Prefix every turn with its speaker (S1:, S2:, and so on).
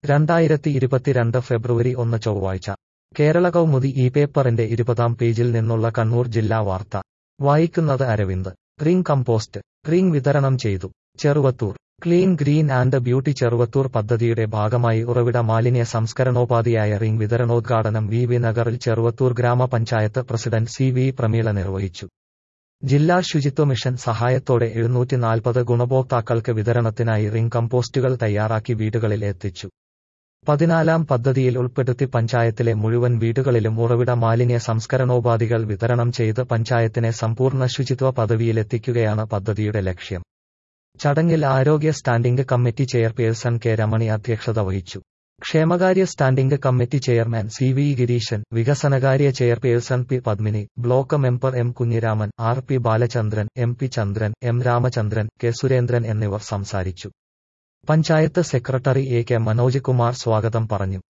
S1: രണ്ടായിരത്തി ഇരുപത്തിരണ്ട് ഫെബ്രുവരി ഒന്ന് ചൊവ്വാഴ്ച കേരള കൗമുദി ഈ പേപ്പറിന്റെ ഇരുപതാം പേജിൽ നിന്നുള്ള കണ്ണൂർ ജില്ലാ വാർത്ത വായിക്കുന്നത് അരവിന്ദ് റിംഗ് കമ്പോസ്റ്റ് റിംഗ് വിതരണം ചെയ്തു Cheruvathur clean green and beauty Cheruvathur പദ്ധതിയുടെ ഭാഗമായി ഉറവിട മാലിന്യ സംസ്കരണോപാധിയായ റിംഗ് വിതരണോദ്ഘാടനം വി വി നഗറിൽ ചെറുവത്തൂർ ഗ്രാമപഞ്ചായത്ത് പ്രസിഡന്റ് സി വി പ്രമീള നിർവഹിച്ചു ജില്ലാ ശുചിത്വ മിഷൻ സഹായത്തോടെ എഴുന്നൂറ്റി നാൽപ്പത് ഗുണഭോക്താക്കൾക്ക് വിതരണത്തിനായി റിംഗ് കമ്പോസ്റ്റുകൾ തയ്യാറാക്കി വീടുകളിൽ എത്തിച്ചു പതിനാലാം പദ്ധതിയിൽ ഉൾപ്പെടുത്തി പഞ്ചായത്തിലെ മുഴുവൻ വീടുകളിലും ഉറവിട മാലിന്യ സംസ്കരണോപാധികൾ വിതരണം ചെയ്ത് പഞ്ചായത്തിനെ സമ്പൂർണ്ണ ശുചിത്വ പദവിയിലെത്തിക്കുകയാണ് പദ്ധതിയുടെ ലക്ഷ്യം ചടങ്ങിൽ ആരോഗ്യ standing committee chairperson K Ramani അധ്യക്ഷത വഹിച്ചു ക്ഷേമകാര്യ standing committee chairman C V Gireeshan വികസനകാര്യ chairperson P Padmini block member M Kunhiraman R P Balachandran M P Chandran M Ramachandran K Surendran എന്നിവർ സംസാരിച്ചു panchayat secretary A K Manoj Kumar സ്വാഗതം പറഞ്ഞു